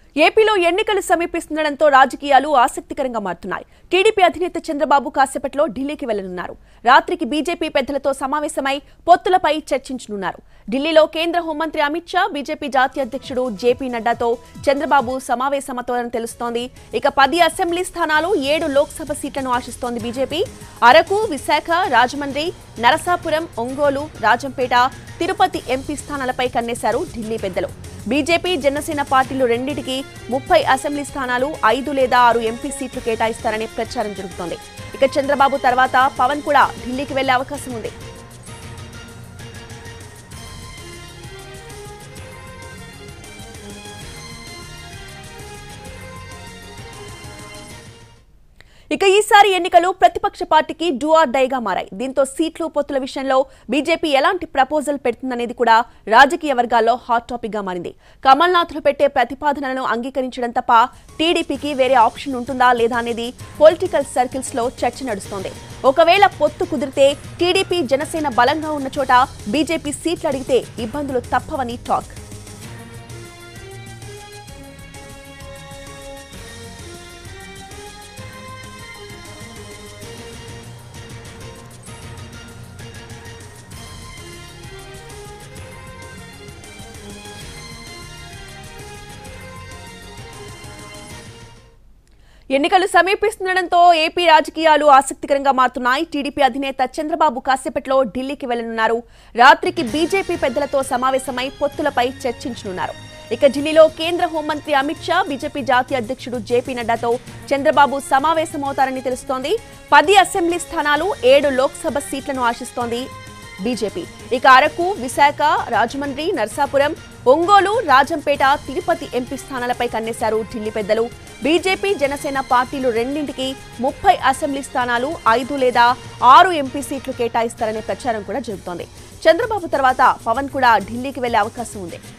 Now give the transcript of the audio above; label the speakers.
Speaker 1: ఏపీలో ఎన్నికలు సమీపిస్తుండటంతో రాజకీయాలు ఆసక్తికరంగా మారుతున్నాయి టీడీపీ అధినేత చంద్రబాబు కాసేపట్లో ఢిల్లీకి వెళ్లనున్నారు రాత్రికి బీజేపీ పెద్దలతో సమావేశమై పొత్తులపై చర్చించనున్నారు ఢిల్లీలో కేంద్ర హోంమంత్రి అమిత్ షా బీజేపీ జాతీయ అధ్యక్షుడు జేపీ నడ్డాతో చంద్రబాబు సమావేశమవుతారని తెలుస్తోంది ఇక పది అసెంబ్లీ స్థానాలు ఏడు లోక్సభ సీట్లను ఆశిస్తోంది బీజేపీ అరకు విశాఖ రాజమండ్రి నరసాపురం ఒంగోలు రాజంపేట తిరుపతి ఎంపీ స్థానాలపై కన్నేశారు ఢిల్లీ పెద్దలు బీజేపీ జనసేన పార్టీలు రెండింటికి ముప్పై అసెంబ్లీ స్థానాలు ఐదు లేదా ఆరు ఎంపీ సీట్లు కేటాయిస్తారనే ప్రచారం జరుగుతోంది ఇక చంద్రబాబు తర్వాత పవన్ కూడా ఢిల్లీకి వెళ్లే అవకాశం ఉంది ఇక ఈసారి ఎన్నికలు ప్రతిపక్ష పార్టీకి డూ ఆర్ డైగా మారాయి దీంతో సీట్లు పొత్తుల విషయంలో బీజేపీ ఎలాంటి ప్రపోజల్ పెడుతుందనేది కూడా రాజకీయ వర్గాల్లో హాట్ టాపిక్ గా మారింది కమల్నాథ్లు పెట్టే ప్రతిపాదనలను అంగీకరించడం తప్ప టీడీపీకి వేరే ఆప్షన్ ఉంటుందా లేదా అనేది పొలిటికల్ సర్కిల్స్ లో చర్చ నడుస్తోంది ఒకవేళ పొత్తు కుదిరితే టీడీపీ జనసేన బలంగా ఉన్న చోట బీజేపీ సీట్లు అడిగితే ఇబ్బందులు తప్పవని టాక్ ఎన్నికలు సమీపిస్తుండటంతో ఏపీ రాజకీయాలు ఆసక్తికరంగా మారుతున్నాయి టీడీపీ అధినేత చంద్రబాబు కాసేపట్లో ఢిల్లీకి వెళ్లనున్నారు రాత్రికి బీజేపీ పెద్దలతో సమావేశమై పొత్తులపై చర్చించనున్నారు ఇక ఢిల్లీలో కేంద్ర హోంమంత్రి అమిత్ షా బీజేపీ జాతీయ అధ్యక్షుడు జేపీ నడ్డాతో చంద్రబాబు సమావేశమవుతారని తెలుస్తోంది పది అసెంబ్లీ స్థానాలు ఏడు లోక్సభ సీట్లను ఆశిస్తోంది బీజేపీ ఇక అరకు విశాఖ రాజమండ్రి నర్సాపురం ఒంగోలు రాజంపేట తిరుపతి ఎంపీ స్థానాలపై కన్నేశారు ఢిల్లీ పెద్దలు బీజేపీ జనసేన పార్టీలు రెండింటికి ముప్పై అసెంబ్లీ స్థానాలు ఐదు లేదా ఆరు ఎంపీ సీట్లు కేటాయిస్తారనే ప్రచారం కూడా జరుగుతోంది చంద్రబాబు తర్వాత పవన్ కూడా ఢిల్లీకి వెళ్లే అవకాశం ఉంది